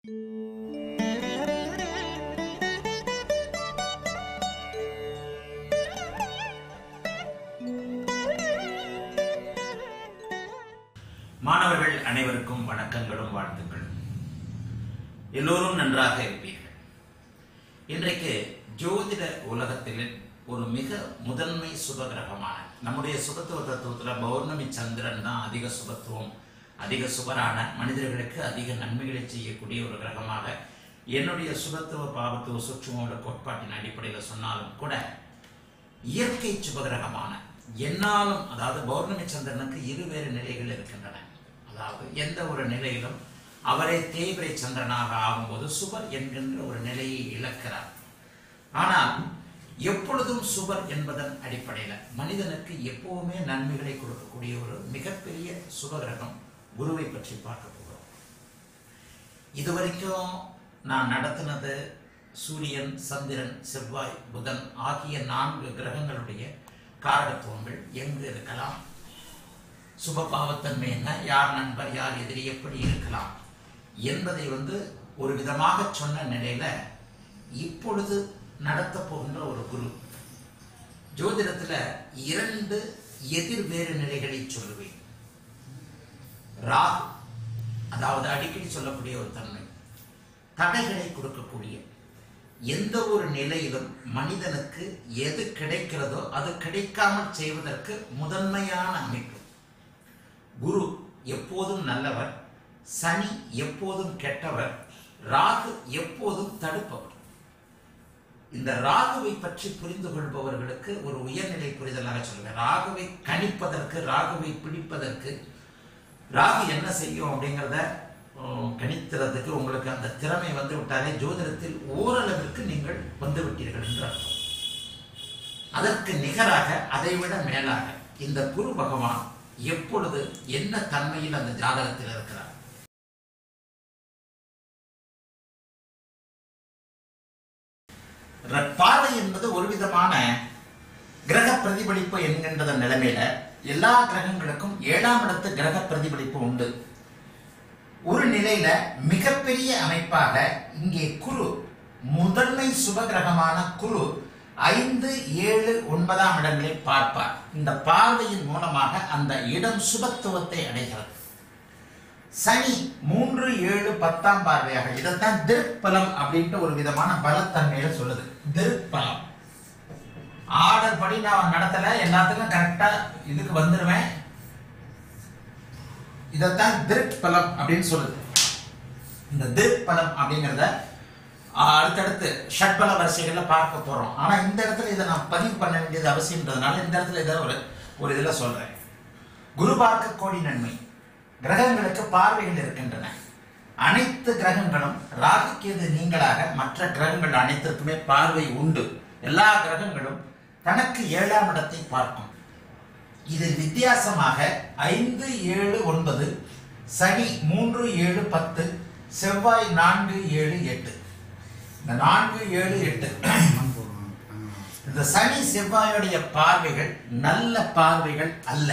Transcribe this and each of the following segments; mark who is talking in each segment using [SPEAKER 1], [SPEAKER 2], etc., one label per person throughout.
[SPEAKER 1] மாணவர்கள் அனைவருக்கும் வணக்கங்களும் வாழ்த்துக்களும் எல்லோரும் நன்றாக இருப்பீர்கள் இன்றைக்கு ஜோதிட உலகத்தில் ஒரு மிக முதன்மை சுபகிரகமான நம்முடைய சுபத்துவ தத்துவத்தில் பௌர்ணமி சந்திரன் தான் அதிக சுபத்துவம் அதிக சுபரான மனிதர்களுக்கு அதிக நன்மைகளை செய்யக்கூடிய ஒரு கிரகமாக என்னுடைய சுபத்துவ பாவத்துவ சுற்றுமோட கோட்பாட்டின் அடிப்படையில் சொன்னாலும் கூட இயற்கை சுபகிரகமான என்னாலும் அதாவது பௌர்ணமி சந்திரனுக்கு இருவேறு நிலைகள் இருக்கின்றன அதாவது எந்த ஒரு நிலையிலும் அவரை தேய்பிரை சந்திரனாக ஆகும்போது சுபர் என்கின்ற ஒரு நிலையை இழக்கிறார் ஆனால் எப்பொழுதும் சுபர் என்பதன் அடிப்படையில் மனிதனுக்கு எப்பவுமே நன்மைகளை கொடுக்கக்கூடிய ஒரு மிகப்பெரிய சுபகிரகம் குருவை பற்றி பார்க்க போகிறோம் இதுவரைக்கும் நான் நடத்தினது சூரியன் சந்திரன் செவ்வாய் புதன் ஆகிய நான்கு கிரகங்களுடைய காரகத்துவங்கள் எங்கு இருக்கலாம் சுப பாவத்தன்மை என்ன யார் நண்பர் யார் எதிரி எப்படி இருக்கலாம் என்பதை வந்து ஒரு விதமாக சொன்ன நிலையில இப்பொழுது நடத்த போகின்ற ஒரு குரு ஜோதிடத்துல இரண்டு எதிர் வேறு நிலைகளை சொல்லுவேன் ராகு அதாவது அடிக்கடி சொல்லக்கூடிய ஒரு தன்மை தடைகளை கொடுக்கக்கூடிய எந்த ஒரு நிலையிலும் மனிதனுக்கு எது கிடைக்கிறதோ அது கிடைக்காமல் செய்வதற்கு முதன்மையான அமைப்பு குரு எப்போதும் நல்லவர் சனி எப்போதும் கெட்டவர் ராகு எப்போதும் தடுப்பவர் இந்த ராகுவை பற்றி புரிந்து கொள்பவர்களுக்கு ஒரு உயர்நிலை புரிதலாக சொல்லுவேன் ராகுவை கணிப்பதற்கு ராகுவை பிடிப்பதற்கு ராகு என்ன செய்யும் அப்படிங்கிறத உம், கணிக்கிறதுக்கு உங்களுக்கு அந்த திறமை வந்து விட்டாலே ஜோதிடத்தில் ஓரளவிற்கு நீங்கள் வந்து விட்டீர்கள் என்று அர்த்தம் அதற்கு நிகராக அதைவிட மேலாக இந்த குரு பகவான் எப்பொழுது என்ன தன்மையில் அந்த ஜாதகத்தில் இருக்கிறார் ர- பார்வை என்பது ஒரு விதமான கிரக பிரதிபலிப்பு என்கின்ற நிலைமையில எல்லா கிரகங்களுக்கும் ஏழாம் இடத்து கிரக பிரதிபலிப்பு உண்டு ஒரு நிலையில மிகப்பெரிய அமைப்பாக இங்கே குரு முதன்மை சுபகிரகமான குரு ஐந்து ஏழு ஒன்பதாம் இடங்களை பார்ப்பார் இந்த பார்வையின் மூலமாக அந்த இடம் சுபத்துவத்தை அடைகிறது சனி மூன்று ஏழு பத்தாம் பார்வையாக இதைத்தான் திருப்பலம் அப்படின்ட்டு ஒரு விதமான பலத்தன்மையில சொல்லுது திருப்பலம் ஆர்டர் படி நான் நடத்தல எல்லாத்துக்கும் கரெக்டா இதுக்கு வந்துருவேன் இதைத்தான் திருப்பலம் அப்படின்னு சொல்லுது இந்த திருப்பலம் அப்படிங்கிறத ஆஹ், அடுத்தடுத்து ஷட்பல வரிசைகள்ல பார்க்க போறோம் ஆனா இந்த இடத்துல இதை நான் பதிவு பண்ண வேண்டியது அவசியம்ன்றதுனால இந்த இடத்துல இதை ஒரு ஒரு இதுல சொல்றேன் குரு பார்க்க கோடி நன்மை கிரகங்களுக்கு பார்வைகள் இருக்கின்றன அனைத்து கிரகங்களும் ராகுக்கேது நீங்களாக மற்ற கிரகங்கள் அனைத்திற்குமே பார்வை உண்டு எல்லா கிரகங்களும் தனக்கு ஏழாம் இடத்தை பார்க்கும் இதில் வித்தியாசமாக ஐந்து ஏழு ஒன்பது சனி மூன்று ஏழு பத்து செவ்வாய் நான்கு ஏழு எட்டு இந்த நான்கு ஏழு எட்டு இந்த சனி செவ்வாயுடைய பார்வைகள் நல்ல பார்வைகள் அல்ல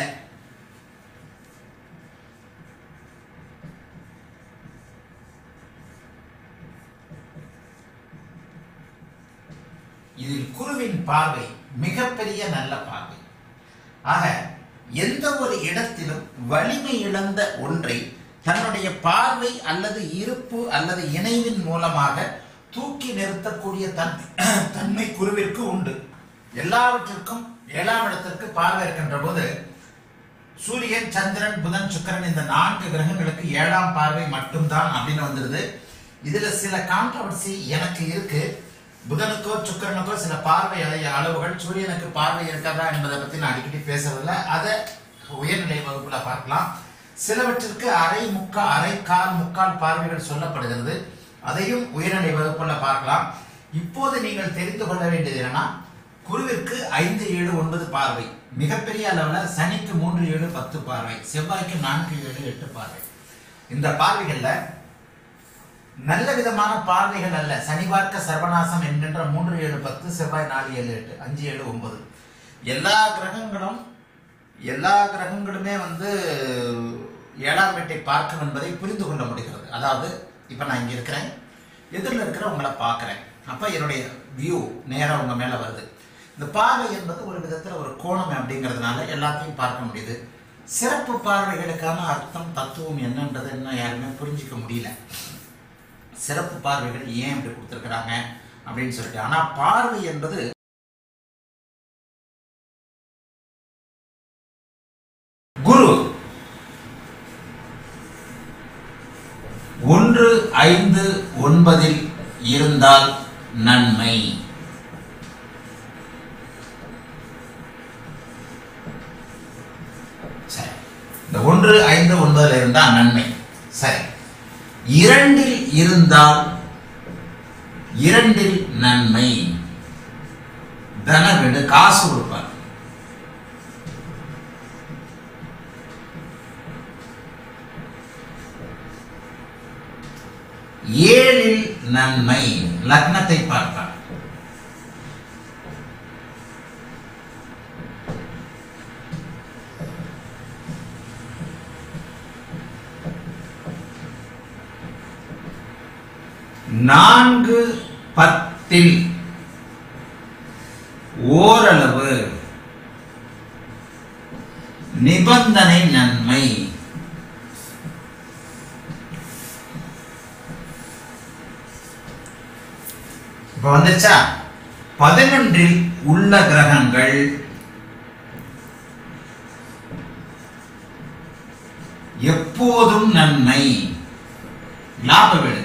[SPEAKER 1] இதில் குருவின் பார்வை மிகப்பெரிய நல்ல பார்வை ஆக எந்த ஒரு இடத்திலும் வலிமை இழந்த ஒன்றை தன்னுடைய பார்வை அல்லது இருப்பு அல்லது இணைவின் மூலமாக தூக்கி நிறுத்தக்கூடிய தன்மை தன்மை குருவிற்கு உண்டு எல்லாவற்றிற்கும் ஏழாம் இடத்திற்கு பார்வை இருக்கின்ற போது சூரியன் சந்திரன் புதன் சுக்கிரன் இந்த நான்கு கிரகங்களுக்கு ஏழாம் பார்வை மட்டும்தான் அப்படின்னு வந்துருது இதுல சில கான்ட்ரவர்சி எனக்கு இருக்கு புதனுக்கோ சுக்கிரனுக்கோ சில பார்வை அடைய அளவுகள் சூரியனுக்கு பார்வை இருக்காதா என்பதை பத்தி நான் அடிக்கடி பேசுறதில்ல அதை உயர்நிலை வகுப்புல பார்க்கலாம் சிலவற்றிற்கு அரை முக்கா அரை கால் முக்கால் பார்வைகள் சொல்லப்படுகிறது அதையும் உயர்நிலை வகுப்புல பார்க்கலாம் இப்போது நீங்கள் தெரிந்து கொள்ள வேண்டியது என்னன்னா குருவிற்கு ஐந்து ஏழு ஒன்பது பார்வை மிகப்பெரிய அளவுல சனிக்கு மூன்று ஏழு பத்து பார்வை செவ்வாய்க்கு நான்கு ஏழு எட்டு பார்வை இந்த பார்வைகள்ல நல்ல விதமான பார்வைகள் அல்ல சனி பார்க்க சர்வநாசம் என்கின்ற மூன்று ஏழு பத்து செவ்வாய் நாலு ஏழு எட்டு அஞ்சு ஏழு ஒன்பது எல்லா கிரகங்களும் எல்லா கிரகங்களுமே வந்து ஏழாம் வீட்டை பார்க்கும் என்பதை புரிந்து கொள்ள முடிகிறது அதாவது இப்போ நான் இங்கே இருக்கிறேன் எதிரில் இருக்கிற உங்களை பார்க்குறேன் அப்போ என்னுடைய வியூ நேராக உங்கள் மேலே வருது இந்த பார்வை என்பது ஒரு விதத்தில் ஒரு கோணம் அப்படிங்கிறதுனால எல்லாத்தையும் பார்க்க முடியுது சிறப்பு பார்வைகளுக்கான அர்த்தம் தத்துவம் என்னன்றது இன்னும் யாருமே புரிஞ்சிக்க முடியல சிறப்பு பார்வைகள் ஏன் இப்படி கொடுத்துருக்குறாங்க அப்படின்னு சொல்லிட்டு ஆனால் பார்வை என்பது குரு ஒன்று ஐந்து ஒன்பதில் இருந்தால் நன்மை சரி இந்த ஒன்று ஐந்து ஒன்பதுல இருந்தால் நன்மை சரி இரண்டில் இருந்தால் இரண்டில் நன்மை தன வீடு காசு கொடுப்பார் ஏழில் நன்மை லக்னத்தை பார்ப்பார் நான்கு பத்தில் ஓரளவு நிபந்தனை நன்மை இப்ப வந்துச்சா பதினொன்றில் உள்ள கிரகங்கள் எப்போதும் நன்மை லாப வீடு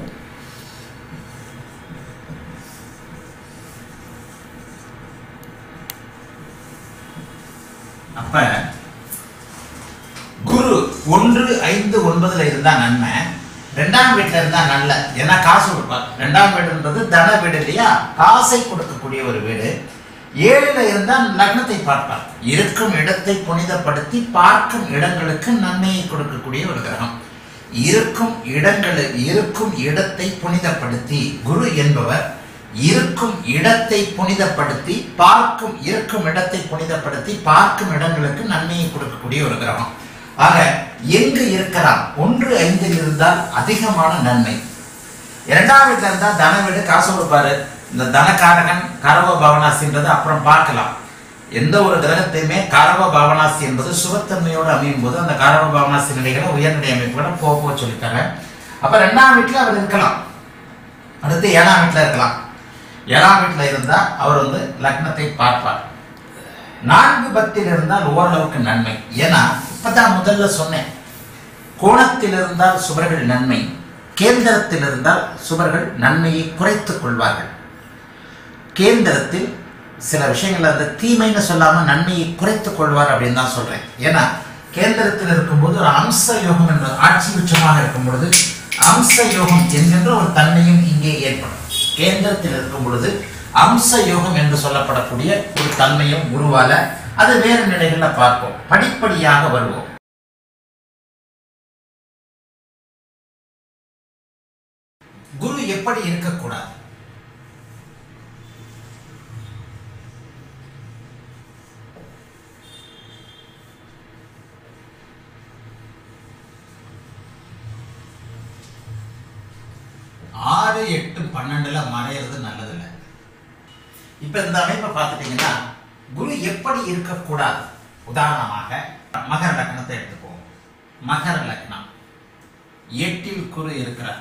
[SPEAKER 1] அப்ப குரு ஒன்று ஐந்து ஒன்பதுல இருந்தா நன்மை ரெண்டாம் வீட்டுல இருந்தா நல்ல ஏன்னா காசு கொடுப்பார் ரெண்டாம் வீடுன்றது தன வீடு இல்லையா காசை கொடுக்கக்கூடிய ஒரு வீடு ஏழுல இருந்தா லக்னத்தை பார்ப்பார் இருக்கும் இடத்தை புனிதப்படுத்தி பார்க்கும் இடங்களுக்கு நன்மையை கொடுக்கக்கூடிய ஒரு கிரகம் இருக்கும் இடங்களு இருக்கும் இடத்தை புனிதப்படுத்தி குரு என்பவர் இருக்கும் இடத்தை புனிதப்படுத்தி பார்க்கும் இருக்கும் இடத்தை புனிதப்படுத்தி பார்க்கும் இடங்களுக்கு நன்மையை கொடுக்கக்கூடிய ஒரு கிரகம் ஆக எங்கு இருக்கலாம் ஒன்று ஐந்தில் இருந்தால் அதிகமான நன்மை இரண்டாம் வீட்டுல இருந்தா தன வீடு காசு கொடுப்பாரு இந்த தனக்காரகன் கரவ பவனாசின்றது அப்புறம் பார்க்கலாம் எந்த ஒரு கிரகத்தையுமே கரவ பவனாசி என்பது சுபத்தன்மையோடு அமையும் போது அந்த கரவ பவனாசி நிலைகளை உயர்நிலை அமைப்புகளை போக போக சொல்லித்தரேன் அப்ப ரெண்டாம் வீட்டுல அவர் இருக்கலாம் அடுத்து ஏழாம் வீட்டுல இருக்கலாம் ஏழாம் வீட்டுல இருந்தா அவர் வந்து லக்னத்தை பார்ப்பார் நான்கு பத்தில் இருந்தால் ஓரளவுக்கு நன்மை ஏன்னா இப்பதான் முதல்ல சொன்னேன் கோணத்தில் இருந்தால் சுவர்கள் நன்மை கேந்திரத்தில் இருந்தால் சுவர்கள் நன்மையை குறைத்துக் கொள்வார்கள் கேந்திரத்தில் சில விஷயங்கள் அந்த தீமைன்னு சொல்லாம நன்மையை குறைத்துக் கொள்வார் அப்படின்னு தான் சொல்றேன் ஏன்னா கேந்திரத்தில் இருக்கும்போது ஒரு அம்ச யோகம் என்ற ஆட்சி உச்சமாக இருக்கும் பொழுது அம்ச யோகம் என்கின்ற ஒரு தன்மையும் இங்கே ஏற்படும் கேந்திரத்தில் இருக்கும் பொழுது அம்ச யோகம் என்று சொல்லப்படக்கூடிய ஒரு தன்மையும் உருவால அது வேறு நிலைகள்ல பார்ப்போம் படிப்படியாக வருவோம் குரு எப்படி இருக்கக்கூடாது ஆறு எட்டு பன்னெண்டுல மறையிறது நல்லதில்லை இப்ப இந்த அமைப்பை பார்த்துட்டீங்கன்னா குரு எப்படி இருக்கக்கூடாது உதாரணமாக மகர லக்னத்தை எடுத்துக்குவோம் மகர லக்னம் எட்டில் குரு இருக்கிறார்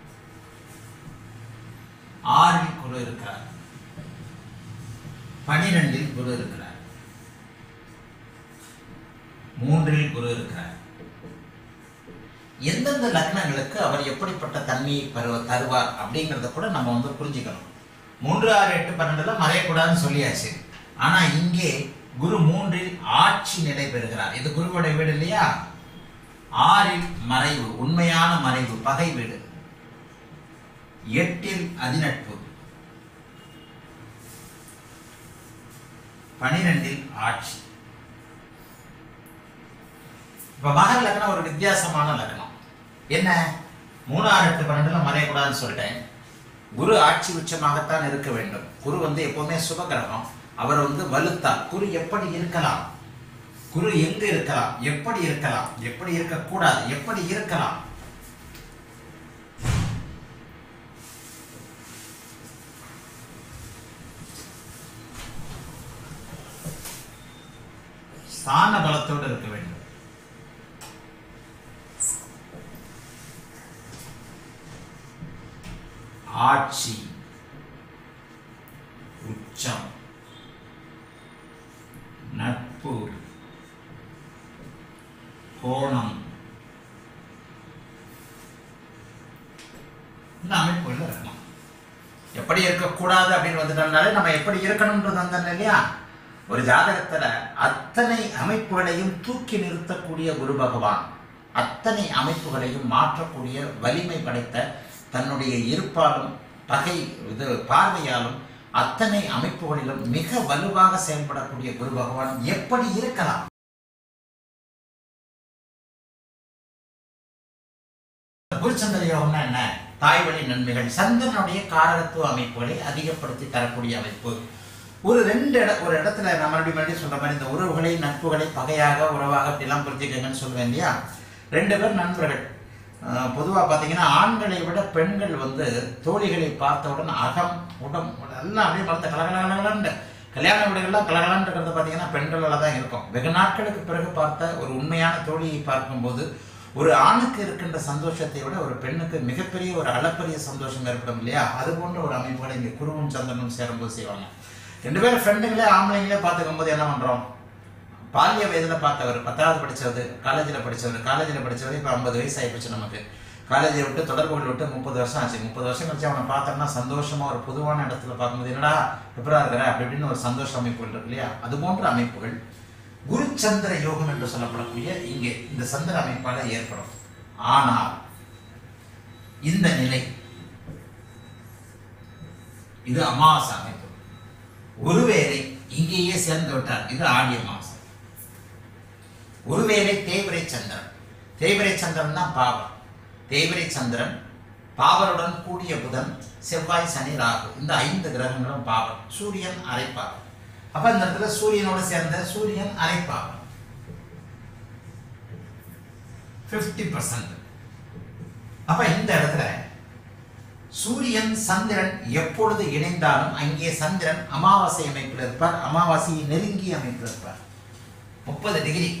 [SPEAKER 1] ஆறில் குரு இருக்கிறார் பனிரெண்டில் குரு இருக்கிறார் மூன்றில் குரு இருக்கிறார் எந்தெந்த லக்னங்களுக்கு அவர் எப்படிப்பட்ட தன்மையை பருவ தருவார் அப்படிங்கிறத கூட நம்ம வந்து புரிஞ்சுக்கணும் மூன்று ஆறு எட்டு பன்னெண்டுல மறையக்கூடாதுன்னு சொல்லியாச்சு ஆனா இங்கே குரு மூன்றில் ஆட்சி நிலை பெறுகிறார் இது குருவுடைய வீடு இல்லையா ஆறில் மறைவு உண்மையான மறைவு பகை வீடு எட்டில் அதிநட்பு பனிரெண்டில் ஆட்சி இப்ப மகர லக்னம் ஒரு வித்தியாசமான லக்னம் என்ன மூணு ஆறு எட்டு பன்னெண்டுல மறையக்கூடாதுன்னு சொல்லிட்டேன் குரு ஆட்சி உச்சமாகத்தான் இருக்க வேண்டும் குரு வந்து எப்பவுமே சுபகிரகம் அவர் வந்து வலுத்தா குரு எப்படி இருக்கலாம் குரு எங்க இருக்கலாம் எப்படி இருக்கலாம் எப்படி இருக்கக்கூடாது எப்படி இருக்கலாம் ஸ்தான பலத்தோடு இருக்க வேண்டும் ஆட்சி உச்சம் நட்பு கோணம் இந்த அமைப்புகள் இருக்கலாம் எப்படி இருக்கக்கூடாது அப்படின்னு வந்துட்டோம்னாலே நம்ம எப்படி இருக்கணும்ன்றது வந்தோம் இல்லையா ஒரு ஜாதகத்துல அத்தனை அமைப்புகளையும் தூக்கி நிறுத்தக்கூடிய குரு பகவான் அத்தனை அமைப்புகளையும் மாற்றக்கூடிய வலிமை படைத்த தன்னுடைய இருப்பாலும் பகை இது பார்வையாலும் அத்தனை அமைப்புகளிலும் மிக வலுவாக செயல்படக்கூடிய குரு பகவான் எப்படி இருக்கலாம் குருச்சந்திர யோகம்னா என்ன தாய் வழி நன்மைகள் சந்திரனுடைய காரகத்துவ அமைப்புகளை அதிகப்படுத்தி தரக்கூடிய அமைப்பு ஒரு ரெண்டு இட ஒரு இடத்துல நான் மறுபடியும் மறுபடியும் சொல்ற மாதிரி இந்த உறவுகளை நட்புகளை பகையாக உறவாக அப்படிலாம் புரிஞ்சுக்கங்கன்னு சொல்லுவேன் இல்லையா ரெண்டு பேர் நண்பர்கள் பொதுவாக பார்த்தீங்கன்னா ஆண்களை விட பெண்கள் வந்து தோழிகளை பார்த்தவுடன் அகம் உடம் எல்லாம் அப்படியே மரத்த கலகலகலகலன்னு கல்யாண வீடுகள்லாம் கலகலன்னு இருக்கிறது பார்த்தீங்கன்னா பெண்களால் தான் இருக்கும் வெகு நாட்களுக்கு பிறகு பார்த்த ஒரு உண்மையான தோழியை பார்க்கும்போது ஒரு ஆணுக்கு இருக்கின்ற சந்தோஷத்தை விட ஒரு பெண்ணுக்கு மிகப்பெரிய ஒரு அளப்பரிய சந்தோஷம் ஏற்படும் இல்லையா அது போன்ற ஒரு அமைப்புகளை இங்கே குருவும் சந்திரனும் சேரும்போது செய்வாங்க ரெண்டு பேரும் ஃப்ரெண்டுங்களே ஆம்பளைங்களே பார்த்துக்கும் போது என்ன பண்ணுறோம் பாலிய வயதில் பார்த்தவர் பத்தாவது படித்தவர் காலேஜில் படித்தவர் காலேஜில் படித்தவர் இப்போ ஐம்பது வயசு ஆகிப்போச்சு நமக்கு காலேஜை விட்டு தொடர்புகள் விட்டு முப்பது வருஷம் ஆச்சு முப்பது வருஷம் கழிச்சு அவனை பார்த்தோம்னா சந்தோஷமா ஒரு பொதுவான இடத்துல பார்க்கும்போது என்னடா எப்படா இருக்கிற அப்படி இப்படின்னு ஒரு சந்தோஷ அமைப்புகள் இருக்கு இல்லையா அது போன்ற அமைப்புகள் குரு சந்திர யோகம் என்று சொல்லப்படக்கூடிய இங்கே இந்த சந்திர அமைப்பால ஏற்படும் ஆனால் இந்த நிலை இது அமாவாசை அமைப்பு ஒருவேளை இங்கேயே சேர்ந்து விட்டார் இது ஆடி அமாவாசை ஒருவேளை தேய்பிரை சந்திரன் தேய்பிரை சந்திரன் தான் பாவர் தேய்பிரை சந்திரன் பாவருடன் கூடிய புதன் செவ்வாய் சனி ராகு இந்த ஐந்து கிரகங்களும் பாவர் சூரியன் அரைப்பாவர் அப்ப இந்த இடத்துல சூரியனோட சேர்ந்த சூரியன் அரைப்பாவர் பிப்டி பர்சன்ட் அப்ப இந்த இடத்துல சூரியன் சந்திரன் எப்பொழுது இணைந்தாலும் அங்கே சந்திரன் அமாவாசை அமைப்பில் இருப்பார் அமாவாசையை நெருங்கிய அமைப்பில் இருப்பார் முப்பது டிகிரி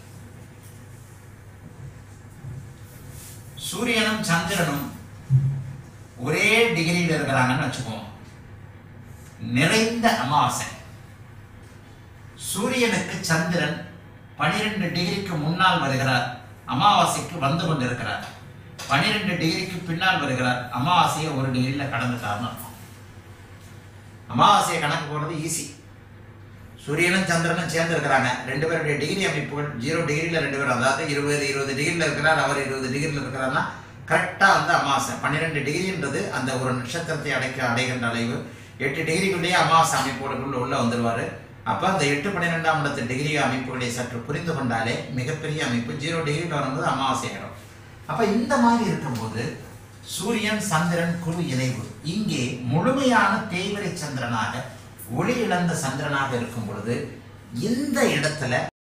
[SPEAKER 1] சூரியனும் சந்திரனும் ஒரே டிகிரியில் இருக்கிறாங்கன்னு வச்சுக்குவோம் நிறைந்த அமாவாசை சூரியனுக்கு சந்திரன் பனிரெண்டு டிகிரிக்கு முன்னால் வருகிறார் அமாவாசைக்கு வந்து கொண்டிருக்கிறார் பனிரெண்டு டிகிரிக்கு பின்னால் வருகிறார் அமாவாசையை ஒரு டிகிரியில் கடந்துட்டார்னு அர்த்தம் அமாவாசையை கணக்கு போடுறது ஈஸி சூரியனும் சந்திரனும் சேர்ந்து இருக்கிறாங்க ரெண்டு பேருடைய டிகிரி அமைப்புகள் ஜீரோ டிகிரியில் ரெண்டு பேரும் அதாவது இருபது இருபது டிகிரியில் இருக்கிறார் அவர் இருபது டிகிரியில் இருக்கிறார்னா கரெக்டாக வந்து அமாவாசை பன்னிரெண்டு டிகிரின்றது அந்த ஒரு நட்சத்திரத்தை அடைக்க அடைகின்ற அளவு எட்டு டிகிரிக்குள்ளேயே அமாவாசை அமைப்போடுக்குள்ள உள்ள வந்துடுவார் அப்போ அந்த எட்டு பன்னிரெண்டாம் இடத்து டிகிரி அமைப்புகளை சற்று புரிந்து கொண்டாலே மிகப்பெரிய அமைப்பு ஜீரோ டிகிரியில் வரும்போது அமாவாசை ஆகிடும் அப்போ இந்த மாதிரி இருக்கும்போது சூரியன் சந்திரன் குரு இணைவு இங்கே முழுமையான தேய்வரை சந்திரனாக ஒளி இழந்த சந்திரனாக இருக்கும் பொழுது இந்த இடத்துல